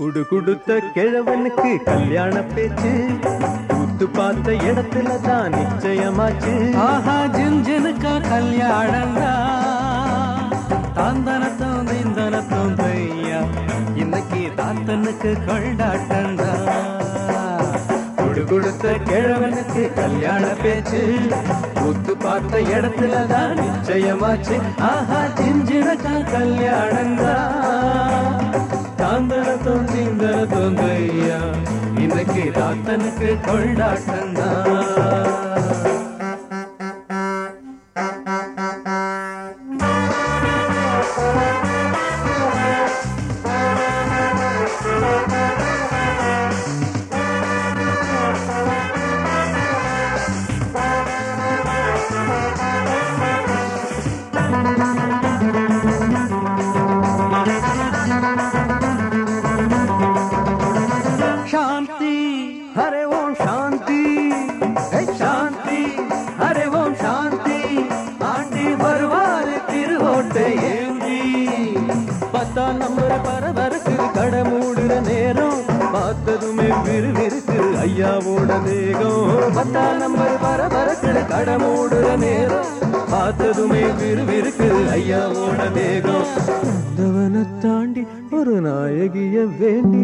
குடு குடுத்த கிழவனுக்கு கல்யாண பேச்சு கூத்து பார்த்த இடத்துல தான் நிச்சயமாச்சு ஆஹா ஜின்ஜினுக்கா கல்யாணந்தா தாந்தனத்தம் திந்தனத்தம் தையா இன்னைக்கு தாத்தனுக்கு கொண்டாட்டந்தா குடு கொடுத்த கிழவனுக்கு கல்யாண பேச்சு கூத்து பார்த்த இடத்துல தான் நிச்சயமாச்சு ஆஹா சிஞ்சினக்கா கல்யாணந்தா தாந்தன தோந்திந்தன தோந்தையா இன்னைக்கு தாத்தனுக்கு கொண்டாட்டந்தா சாந்தி ஹரே ஓம் சாந்தி ஹே சாந்தி ஹரே ஓம் சாந்தி ஆண்டி வருவாரு திருவோட்டை ஏந்தி பத்தாம் நம்பர் பரபரக்கு கடை மூடுற நேரம் பார்த்ததுமே விறுவிறுக்கு ஐயாவோட தேகம் பத்தாம் நம்பர் பரபரக்கு கடை மூடுற நேரம் பார்த்ததுமே விறுவிறுக்கு ஐயாவோட தேகம் வந்தவனை தாண்டி ஒரு நாயகிய வேண்டி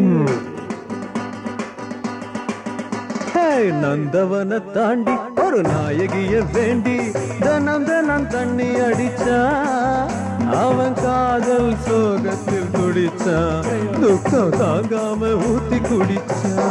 ஹே, நந்தவன தாண்டி ஒரு நாயகிய வேண்டி தனம் தனம் தண்ணி அடிச்சா அவன் காதல் சோகத்தில் துடிச்சா துக்கம் தாங்காம ஊத்தி குடிச்சா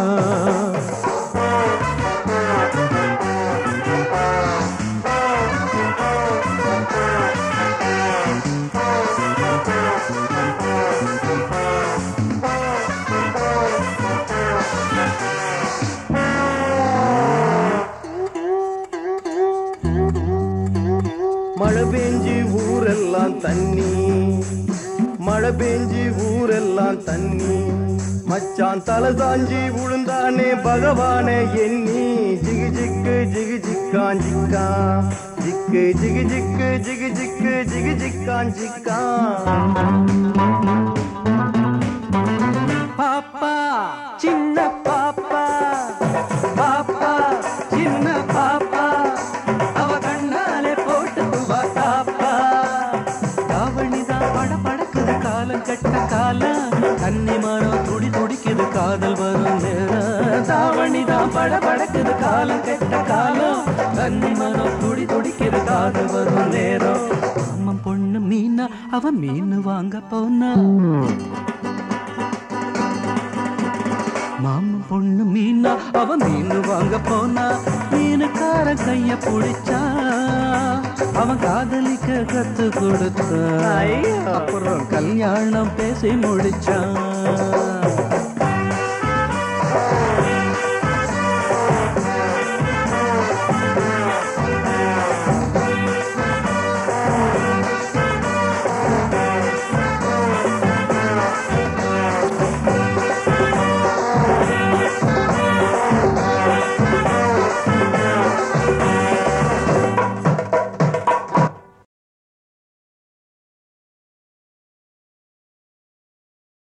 மழை பெஞ்சி ஊரெல்லாம் தண்ணி மழை பெஞ்சி ஊரெல்லாம் தண்ணி மச்சான் தலை சாஞ்சி விழுந்தானே பகவானே எண்ணி ஜிகு ஜிக்கு ஜிகு ஜிக்கான் ஜிக்கான் ஜிக்கு ஜிகு ஜிக்கு ஜிகு ஜிக்கு ஜிகு ஜிக்கான் ஜிக்கான் பாப்பா சின்ன பாப்பா பாப்பா சின்ன பாப்பா அவ கண்ணாலே போட்டு தாப்பா தாவணிதான் பட படக்குது காலம் கெட்ட காலம் கன்னி மரம் துடி துடிக்குது காதல் வரும் நேரம் தாவணிதான் பட படக்குது காலம் கெட்ட காலம் கன்னி மரம் துடி துடிக்குது காதல் வரும் நேரம் அம்மன் பொண்ணு மீனா அவ மீன் வாங்க போனா மாமன் பொண்ணு மீனா அவ மீன் வாங்க போனா மீனுக்கார கைய பிடிச்சா அவன் காதலிக்க கத்து கொடுத்தான் அப்புறம் கல்யாணம் பேசி முடிச்சான்